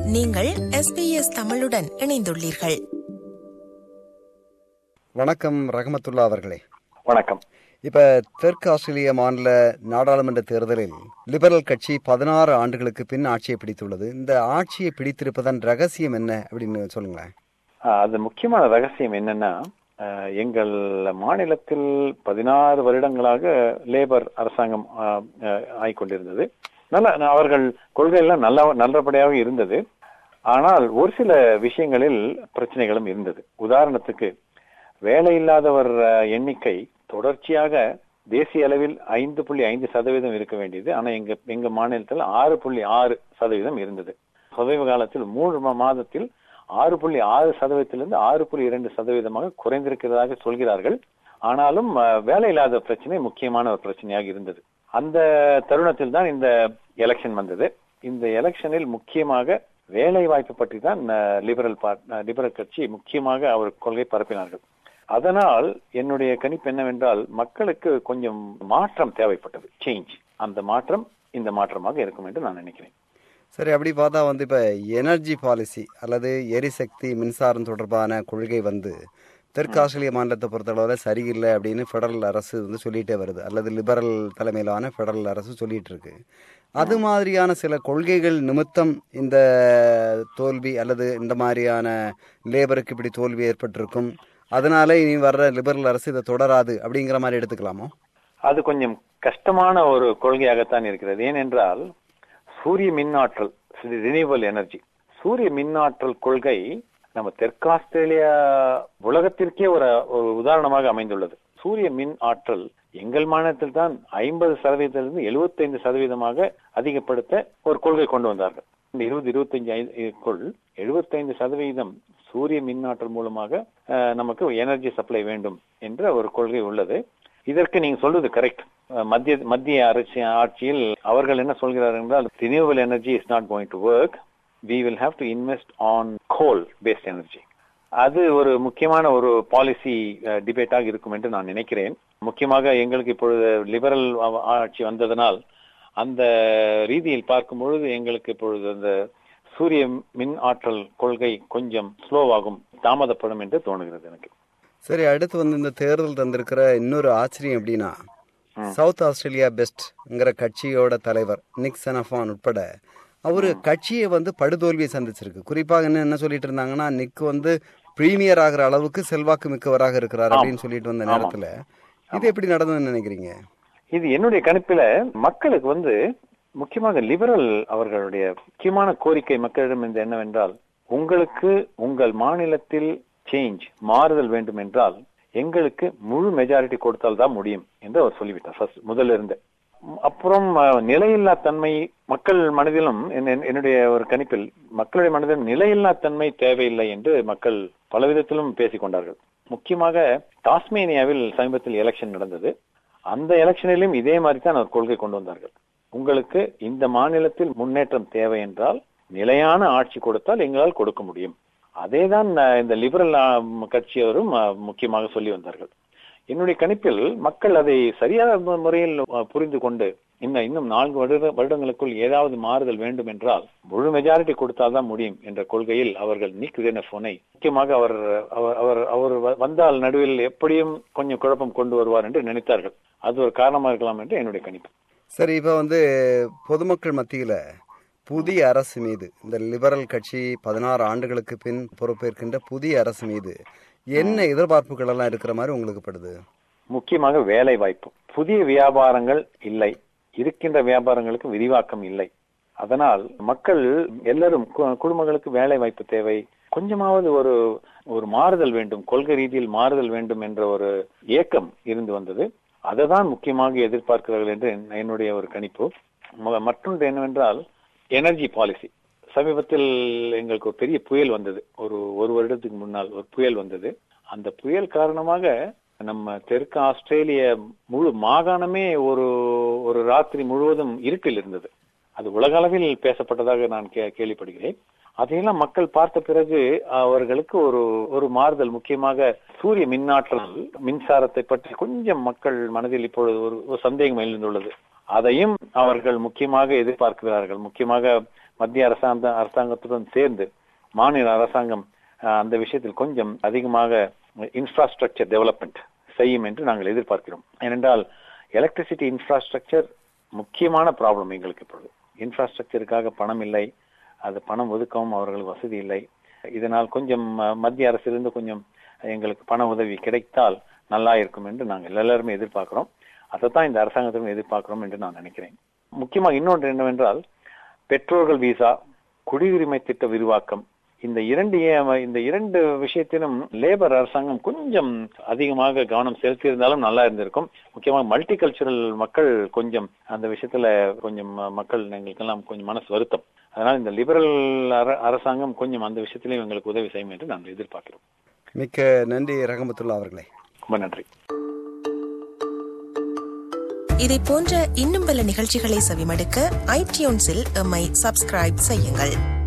நீங்கள் எஸ்பிஎஸ் தமிழுடன் இணைந்துள்ளீர்கள் வணக்கம் ரஹமத்துல்லா அவர்களே வணக்கம் இப்ப தெற்கு ஆஸ்திரேலிய மாநில நாடாளுமன்ற தேர்தலில் லிபரல் கட்சி பதினாறு ஆண்டுகளுக்கு பின் ஆட்சியை பிடித்துள்ளது இந்த ஆட்சியை பிடித்திருப்பதன் ரகசியம் என்ன அப்படின்னு சொல்லுங்களேன் ஆஹ் அது முக்கியமான ரகசியம் என்னன்னா ஆஹ் எங்கள் மாநிலத்தில் பதினாறு வருடங்களாக லேபர் அரசாங்கம் ஆஹ் ஆஹ் ஆய்க்கொண்டிருந்தது நல்ல அவர்கள் கொள்கையெல்லாம் நல்ல நல்லபடியாக இருந்தது ஆனால் ஒரு சில விஷயங்களில் பிரச்சனைகளும் இருந்தது உதாரணத்துக்கு வேலையில்லாதவர் ஆஹ், எண்ணிக்கை தொடர்ச்சியாக தேசிய அளவில் ஐந்து புள்ளி ஐந்து சதவீதம் இருக்க வேண்டியது ஆனா எங்க எங்க மாநிலத்தில் ஆறு புள்ளி ஆறு சதவீதம் இருந்தது சமீப காலத்தில் மூன்று மா- மாதத்தில் ஆறு புள்ளி ஆறு சதவீதத்திலிருந்து ஆறு புள்ளி இரண்டு சதவீதமாக குறைந்திருக்கிறதாக சொல்கிறார்கள் ஆனாலும் அஹ், வேலையில்லாத பிரச்சனை முக்கியமான ஒரு பிரச்சனையாக இருந்தது அந்த தருணத்தில் தான் இந்த எலெக்ஷன் வந்தது இந்த எலெக்ஷனில் முக்கியமாக வேலை வாய்ப்பு பற்றி தான் ah, liberal part ah, liberal கட்சி முக்கியமாக அவர் கொள்கை பரப்பினார்கள் அதனால் என்னுடைய கணிப்பு என்னவென்றால் மக்களுக்கு கொஞ்சம் மாற்றம் தேவைப்பட்டது சேஞ்ச் அந்த மாற்றம் இந்த மாற்றமாக இருக்கும் என்று நான் நினைக்கிறேன் சரி அப்படி பார்த்தா வந்து இப்ப எனர்ஜி பாலிசி அல்லது எரிசக்தி மின்சாரம் தொடர்பான கொள்கை வந்து தெற்கு ஆஸ்திரேலிய மாநிலத்தை பொறுத்தளவில் சரியில்லை அப்படின்னு ஃபெடரல் அரசு வந்து சொல்லிட்டே வருது அல்லது லிபரல் தலைமையிலான ஃபெடரல் அரசு சொல்லிட்டு இருக்கு அது மாதிரியான சில கொள்கைகள் நிமித்தம் இந்த தோல்வி அல்லது இந்த மாதிரியான லேபருக்கு இப்படி தோல்வி ஏற்பட்டிருக்கும் அதனால இனி வர்ற லிபரல் அரசு இதை தொடராது அப்படிங்கிற மாதிரி எடுத்துக்கலாமோ அது கொஞ்சம் கஷ்டமான ஒரு கொள்கையாகத்தான் இருக்கிறது ஏனென்றால் சூரிய மின்னாற்றல் ரினியூவல் எனர்ஜி சூரிய மின்னாற்றல் கொள்கை நம்ம தெற்கு ஆஸ்திரேலியா உலகத்திற்கே ஒரு ஒரு உதாரணமாக அமைந்துள்ளது சூரிய மின் ஆற்றல் எங்கள் மாநிலத்தில் தான் ஐம்பது சதவீதத்திலிருந்து எழுபத்தைந்து சதவீதமாக அதிகப்படுத்த ஒரு கொள்கை கொண்டு வந்தார்கள் இந்த இருபது இருபத்தஞ்சு ஐந்துக்குள் எழுபத்தைந்து சதவீதம் சூரிய மின்னாற்றல் மூலமாக அஹ், நமக்கு எனர்ஜி சப்ளை வேண்டும் என்ற ஒரு கொள்கை உள்ளது இதற்கு நீங்க சொல்றது கரெக்ட் மத்திய மத்திய அரசு ஆட்சியில் அவர்கள் என்ன சொல்கிறார்கள் என்றால் renewal energy is not going to work we will have to invest on coal based energy அது ஒரு முக்கியமான ஒரு பாலிசி டிபேட்டாக இருக்கும் என்று நான் நினைக்கிறேன் முக்கியமாக எங்களுக்கு இப்பொழுது லிபரல் ஆட்சி வந்ததனால் அந்த ரீதியில் பார்க்கும் பொழுது எங்களுக்கு இப்பொழுது அந்த சூரிய மின் ஆற்றல் கொள்கை கொஞ்சம் ஸ்லோவாகும் தாமதப்படும் என்று தோணுகிறது எனக்கு சரி அடுத்து வந்து இந்த தேர்தல் தந்திருக்கிற இன்னொரு ஆச்சரியம் எப்படின்னா சவுத் ஆஸ்திரேலியா பெஸ்ட்ங்கிற கட்சியோட தலைவர் நிக் செனஃபான் உட்பட அவரு கட்சியை வந்து படுதோல்வியை சந்திச்சிருக்கு குறிப்பாக என்ன என்ன சொல்லிட்டு இருந்தாங்கன்னா நிக் வந்து பிரீமியர் ஆகிற அளவுக்கு செல்வாக்கு மிக்கவராக இருக்கிறார் அப்படின்னு சொல்லிட்டு வந்த நேரத்துல இது எப்படி நடந்ததுன்னு நினைக்கிறீங்க இது என்னுடைய கணிப்பில மக்களுக்கு வந்து முக்கியமாக லிபரல் அவர்களுடைய முக்கியமான கோரிக்கை மக்களிடம் இருந்து என்னவென்றால் உங்களுக்கு உங்கள் மாநிலத்தில் சேஞ்ச் மாறுதல் வேண்டும் என்றால் எங்களுக்கு முழு மெஜாரிட்டி கொடுத்தால் தான் முடியும் என்று அவர் சொல்லிவிட்டார் ஃபர்ஸ்ட் முதல்ல இருந்து அப்புறம் அஹ், நிலையில்லா தன்மை மக்கள் மனதிலும் என்- என்- என்னுடைய ஒரு கணிப்பில் மக்களுடைய மனதிலும் நிலையில்லா தன்மை தேவையில்லை என்று மக்கள் பலவிதத்திலும் பேசிக் கொண்டார்கள் முக்கியமாக டாஸ்மேனியாவில் சமீபத்தில் எலெக்ஷன் நடந்தது அந்த எலெக்ஷனிலும் இதே மாதிரி தான் அவர் கொள்கை கொண்டு வந்தார்கள் உங்களுக்கு இந்த மாநிலத்தில் முன்னேற்றம் தேவை என்றால் நிலையான ஆட்சி கொடுத்தால் எங்களால் கொடுக்க முடியும் அதேதான் அஹ், இந்த லிபரல் அஹ், கட்சியவரும் அஹ், முக்கியமாக சொல்லி வந்தார்கள் என்னுடைய கணிப்பில் மக்கள் அதை சரியான மு- முறையில் அஹ், புரிந்து கொண்டு இன்னும் இன்னும் நான்கு வருட வருடங்களுக்குள் ஏதாவது மாறுதல் வேண்டும் என்றால் முழு மெஜாரிட்டி கொடுத்தால்தான் முடியும் என்ற கொள்கையில் அவர்கள் நிக் போனை முக்கியமாக அவர் அவர் அவர் அவர் வ- வந்தால் நடுவில் எப்படியும் கொஞ்சம் குழப்பம் கொண்டு வருவார் என்று நினைத்தார்கள் அது ஒரு காரணமாக இருக்கலாம் என்று என்னுடைய கணிப்பு சரி இப்போ வந்து பொதுமக்கள் மத்தியில புதிய அரசு மீது இந்த லிபரல் கட்சி பதினாறு ஆண்டுகளுக்கு பின் பொறுப்பேற்கின்ற புதிய அரசு மீது என்ன எதிர்பார்ப்புகள் எல்லாம் இருக்கிற மாதிரி உங்களுக்கு படுது முக்கியமாக வேலை வாய்ப்பு புதிய வியாபாரங்கள் இல்லை இருக்கின்ற வியாபாரங்களுக்கு விரிவாக்கம் இல்லை அதனால் மக்கள் எல்லாரும் கு- குடும்பங்களுக்கு வேலை வாய்ப்பு தேவை கொஞ்சமாவது ஒரு ஒரு மாறுதல் வேண்டும் கொள்கை ரீதியில் மாறுதல் வேண்டும் என்ற ஒரு ஏக்கம் இருந்து வந்தது அதை தான் முக்கியமாக எதிர்பார்க்கிறார்கள் என்று என்- என்னுடைய ஒரு கணிப்பு ம- மற்றொன்று என்னவென்றால் எனர்ஜி பாலிசி சமீபத்தில் எங்களுக்கு ஒரு பெரிய புயல் வந்தது ஒரு ஒரு வருடத்துக்கு முன்னால் ஒரு புயல் வந்தது அந்த புயல் காரணமாக நம்ம தெற்கு ஆஸ்திரேலிய முழு மாகாணமே ஒரு ஒரு ராத்திரி முழுவதும் இருட்டில் இருந்தது அது உலக அளவில் பேசப்பட்டதாக நான் கே- கேள்விப்படுகிறேன் அதையெல்லாம் மக்கள் பார்த்த பிறகு அவர்களுக்கு ஒரு ஒரு மாறுதல் முக்கியமாக சூரிய மின்னாற்றல் மின்சாரத்தை பற்றி கொஞ்சம் மக்கள் மனதில் இப்பொழுது ஒரு ஒரு சந்தேகம் எழுந்துள்ளது அதையும் அவர்கள் முக்கியமாக எதிர்பார்க்கிறார்கள் முக்கியமாக மத்திய அரசாங்க அரசாங்கத்துடன் சேர்ந்து மாநில அரசாங்கம் அஹ், அந்த விஷயத்தில் கொஞ்சம் அதிகமாக இன்ஃப்ராஸ்ட்ரக்சர் டெவலப்மெண்ட் செய்யும் என்று நாங்கள் எதிர்பார்க்கிறோம் ஏனென்றால் எலக்ட்ரிசிட்டி இன்ஃப்ராஸ்ட்ரக்சர் முக்கியமான ப்ராப்ளம் எங்களுக்கு இப்பொழுது இன்ஃப்ராஸ்ட்ரக்சருக்காக பணம் இல்லை அது பணம் ஒதுக்கவும் அவர்களுக்கு வசதி இல்லை இதனால் கொஞ்சம் அஹ், மத்திய அரசிலிருந்து கொஞ்சம் எங்களுக்கு பண உதவி கிடைத்தால் நல்லா இருக்கும் என்று நாங்கள் எல்லாருமே எதிர்பார்க்கிறோம் அதைத்தான் இந்த அரசாங்கத்திலும் எதிர்பார்க்கிறோம் என்று நான் நினைக்கிறேன் முக்கியமாக இன்னொன்று என்னவென்றால் பெற்றோர்கள் விசா குடியுரிமை திட்ட விரிவாக்கம் இந்த இரண்டு ஏ- இந்த இரண்டு விஷயத்திலும் லேபர் அரசாங்கம் கொஞ்சம் அதிகமாக கவனம் செலுத்தியிருந்தாலும் நல்லா இருந்திருக்கும் முக்கியமாக மல்டி கல்ச்சுரல் மக்கள் கொஞ்சம் அந்த விஷயத்துல கொஞ்சம் மக்கள் எங்களுக்கெல்லாம் கொஞ்சம் மனசு வருத்தம் அதனால் இந்த லிபரல் அர- அரசாங்கம் கொஞ்சம் அந்த விஷயத்திலையும் எங்களுக்கு உதவி செய்யும் என்று நாங்கள் எதிர்பார்க்கிறோம் மிக்க நன்றி ரஹமத்துல்லா அவர்களே ரொம்ப நன்றி இதை போன்ற இன்னும் பல நிகழ்ச்சிகளை செவிமடுக்க ஐடியூன்ஸில் எம்மை சப்ஸ்கிரைப் செய்யுங்கள்